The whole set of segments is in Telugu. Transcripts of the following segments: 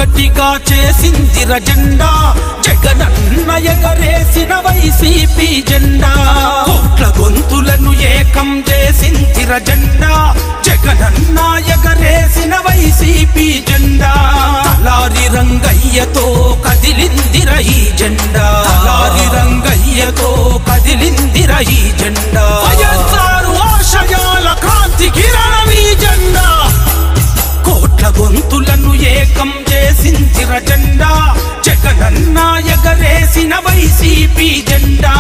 ఒక్కటిగా చేసిందిర జెండా జగనన్న ఎగరేసిన వైసీపీ జెండా కోట్ల గొంతులను ఏకం చేసిందిర జెండా జగనన్న ఎగరేసిన వైసీపీ జెండా తలారి రంగయ్యతో కదిలిందిర ఈ జెండా తలారి రంగయ్యతో కదిలిందిర ఈ జెండా వైఎస్ఆర్ ఆశయాల క్రాంతి కిరణం ఈ జెండా కోట్ల గొంతులను ఏకం చేసిందిర జెండా జగనన్న ఎగరేసిన వైసీపీ జెండా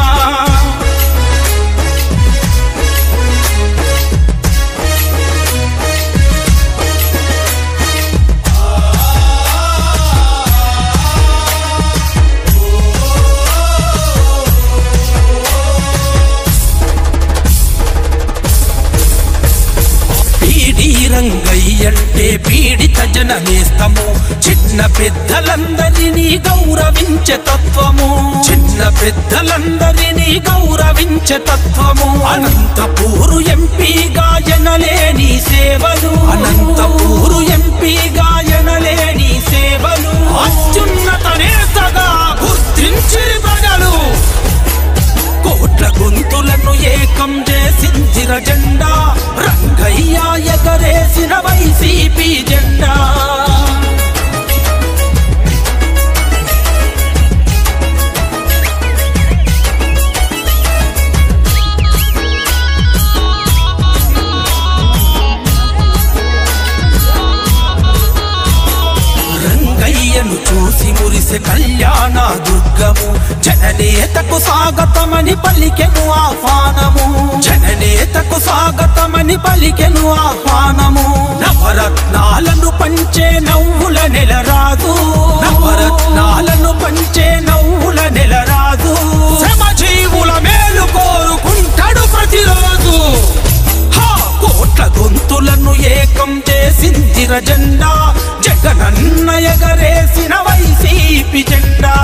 పీడి రంగయ్యంటే పీడిత జననేస్తము చిన్న పెద్దలందరినీ గౌరవించే తత్వము చిన్న పెద్దలందరినీ గౌరవించే తత్వము అనంతపూరు ఎంపీగా ఎనలేని సేవలు అనంతపూరు ఎంపీగా ఎనలేని సేవలు అత్యున్నత నేతగా గుర్తించి ప్రజలు కోట్ల గొంతులను ఏకం చేసిందిర జెండా రంగయ్య ఎగరేసిన వైసీపీ జెండా రంగయ్యను చూసి మురిసె కళ్యాణ దుర్గము జననేతకు స్వాగతమని పలికెను ఆహ్వానము జననేతకు స్వాగతమని పలికెను ఆహ్వానము నవరత్నాలను పంచే నవ్వుల నెలరాదు నవరత్నాలను పంచే నవ్వుల నెలరాదు శ్రమజీవుల మేలు కోరుకుంటాడు ప్రతిరోజు హా! కోట్ల గొంతులను ఏకం చేసిందిర జెండా జగనన్న ఎగరేసిన వైసీపీ జెండా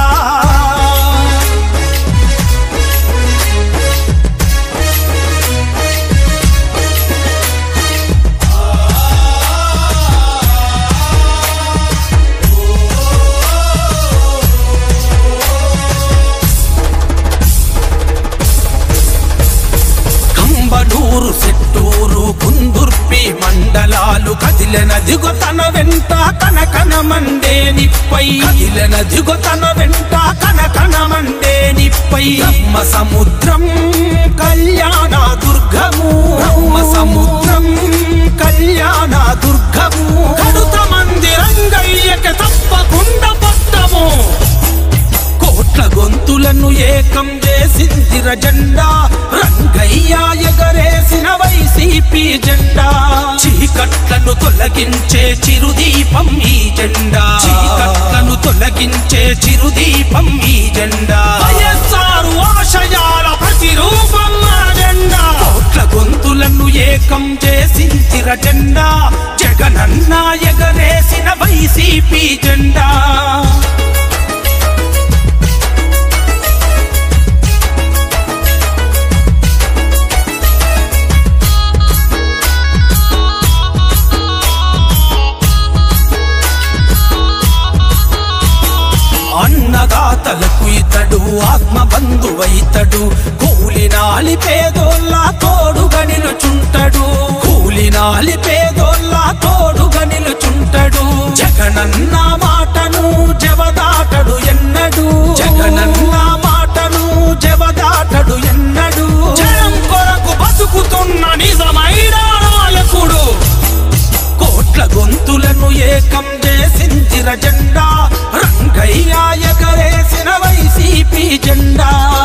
కంబనూరు సెట్టూరు కుందుర్పి మండలాలు కదిలెన దిగు తన వెంట కనకన మండే నిప్పై కదిలెన దిగు తన వెంట కనకన మండే నిప్పై బ్రహ్మ సముద్రం కళ్యాణ దుర్గము బ్రహ్మ సముద్రం కళ్యాణ దుర్గము కడుత మంది రంగయ్యకి తప్పకుండా పట్టము కోట్ల గొంతులను ఏకం చేసిందిర జెండా రంగయ్య ఎగరేసిన వైసీపీ జెండా చీకట్లను తొలగించే చిరుదీపం ఈ జెండా చీకట్లను తొలగించే చిరుదీపం ఈ జెండా వైఎస్ఆర్ ఆశయాల ప్రతిరూపం ఆ జెండా కోట్ల గొంతులను ఏకం చేసిందిర జెండా జగనన్న ఎగరేసిన వైసీపీ జెండా అన్నదాతలకు ఇతడు ఆత్మ బంధువైతడు కూలినాలి పేదోళ్ళ తోడుగా నిలుచుంటడు కూలినాలి పేదోళ్ళ తోడుగా నిలుచుంటడు జగనన్న మాటను జవదాటడు ఎన్నడు జగనన్న మాటను జవదాటడు ఎన్నడు జనం కొరకు బతుకుతున్న నిజమైన నాయకుడు కోట్ల గొంతులను ఏకం చేసిందిర జెండా రంగయ్య ఎగరేసిన వైసీపీ జెండా